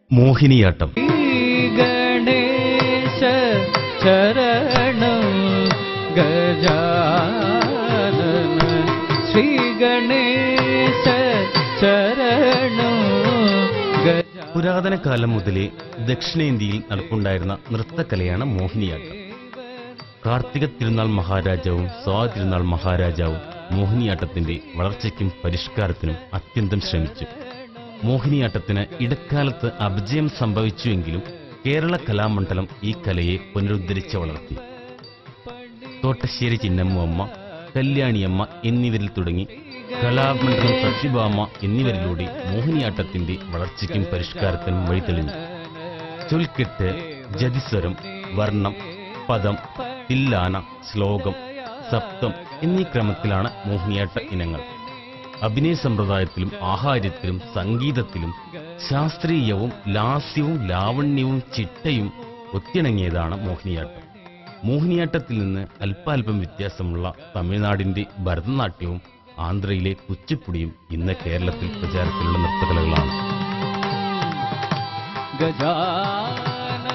മോഹിനിയാട്ടം ഗണേശ ചരണം ഗജാനന ശ്രീ ഗണേശ ചരണം ഗജ പുരാതന കാലം മുതലേ ദക്ഷിണേന്ത്യയിൽ നടപ്പുണ്ടായിരുന്ന നൃത്തകലയാണ് മോഹിനിയാട്ടം കാർത്തിക തിരുനാൾ മഹാരാജാവും സ്വാതി തിരുനാൾ മഹാരാജാവും മോഹിനിയാട്ടത്തിന്റെ വളർച്ചയ്ക്കും പരിഷ്കാരത്തിനും അത്യന്തം ശ്രമിച്ചു മോഹിനിയാട്ടത്തിന് ഇടക്കാലത്ത് അപജയം സംഭവിച്ചുവെങ്കിലും കേരള കലാമണ്ഡലം ഈ കലയെ പുനരുദ്ധരിച്ച് വളർത്തി തോട്ടശ്ശേരി ചിന്നമ്മ കല്യാണിയമ്മ എന്നിവരിൽ തുടങ്ങി കലാമണ്ഡലം സത്യഭാമ എന്നിവരിലൂടെ മോഹിനിയാട്ടത്തിന്റെ വളർച്ചയ്ക്കും പരിഷ്കാരത്തിനും വഴിതെളിഞ്ഞു ചൊൽക്കെട്ട് ജതിസ്വരം വർണ്ണം പദം തില്ലാന ശ്ലോകം സപ്തം എന്നീ ക്രമത്തിലാണ് മോഹിനിയാട്ട ഇനങ്ങൾ അഭിനയ സമ്പ്രദായത്തിലും ആഹാര്യത്തിലും സംഗീതത്തിലും ശാസ്ത്രീയവും ലാസ്യവും ലാവണ്യവും ചിട്ടയും ഒത്തിണങ്ങിയതാണ് മോഹിനിയാട്ടം മോഹിനിയാട്ടത്തിൽ നിന്ന് അല്പാൽപം വ്യത്യാസമുള്ള തമിഴ്നാടിന്റെ ഭരതനാട്യവും ആന്ധ്രയിലെ കുച്ചിപ്പുടിയും ഇന്ന് കേരളത്തിൽ പ്രചാരത്തിലുള്ള നൃത്തകലകളാണ് ഗജാനന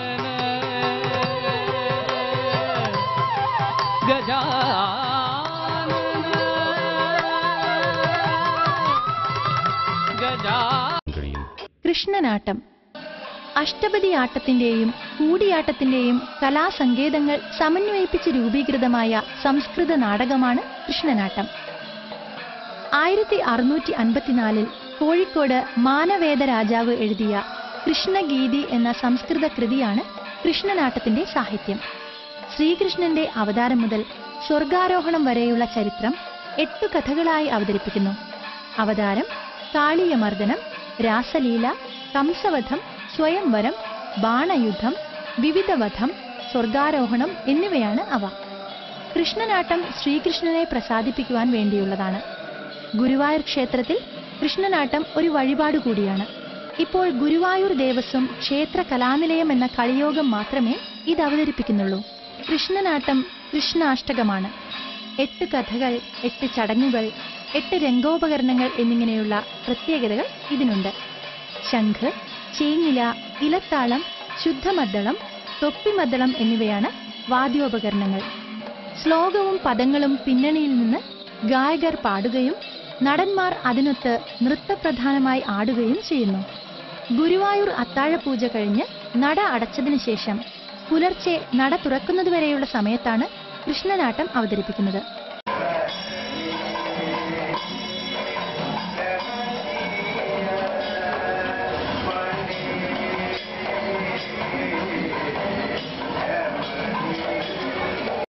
ഗജാനന ഗജാ കഴിയുന്നു കൃഷ്ണനാട്ടം അഷ്ടപതി ആട്ടത്തിന്റെയും കൂടിയാട്ടത്തിന്റെയും കലാസങ്കേതങ്ങൾ സമന്വയിപ്പിച്ച് രൂപീകൃതമായ സംസ്കൃത നാടകമാണ് കൃഷ്ണനാട്ടം ആയിരത്തി അറുന്നൂറ്റി അൻപത്തിനാലിൽ കോഴിക്കോട് മാനവേദ രാജാവ് എഴുതിയ കൃഷ്ണഗീതി എന്ന സംസ്കൃത കൃതിയാണ് കൃഷ്ണനാട്ടത്തിന്റെ സാഹിത്യം ശ്രീകൃഷ്ണന്റെ അവതാരം മുതൽ സ്വർഗാരോഹണം വരെയുള്ള ചരിത്രം എട്ടു കഥകളായി അവതരിപ്പിക്കുന്നു അവതാരം കാളിയമർദ്ദനം രാസലീല കംസവധം സ്വയംവരം ബാണയുദ്ധം വിവിധവധം സ്വർഗാരോഹണം എന്നിവയാണ് അവ കൃഷ്ണനാട്ടം ശ്രീകൃഷ്ണനെ പ്രസാദിപ്പിക്കുവാൻ വേണ്ടിയുള്ളതാണ് ഗുരുവായൂർ ക്ഷേത്രത്തിൽ കൃഷ്ണനാട്ടം ഒരു വഴിപാട് കൂടിയാണ് ഇപ്പോൾ ഗുരുവായൂർ ദേവസ്വം ക്ഷേത്ര കലാനിലയം എന്ന കളിയോഗം മാത്രമേ ഇത് അവതരിപ്പിക്കുന്നുള്ളൂ കൃഷ്ണനാട്ടം കൃഷ്ണാഷ്ടകമാണ് എട്ട് കഥകൾ എട്ട് ചടങ്ങുകൾ എട്ട് രംഗോപകരണങ്ങൾ എന്നിങ്ങനെയുള്ള പ്രത്യേകതകൾ ഇതിനുണ്ട് ശംഖ് ചേങ്ങില ഇലത്താളം ശുദ്ധമദ്ദളം തൊപ്പിമദ്ദളം എന്നിവയാണ് വാദ്യോപകരണങ്ങൾ ശ്ലോകവും പദങ്ങളും പിന്നണിയിൽ നിന്ന് ഗായകർ പാടുകയും നടന്മാർ അതിനൊത്ത് നൃത്തപ്രധാനമായി ആടുകയും ചെയ്യുന്നു ഗുരുവായൂർ അത്താഴപൂജ കഴിഞ്ഞ് നട അടച്ചതിനു ശേഷം പുലർച്ചെ നട തുറക്കുന്നതുവരെയുള്ള സമയത്താണ് കൃഷ്ണനാട്ടം അവതരിപ്പിക്കുന്നത്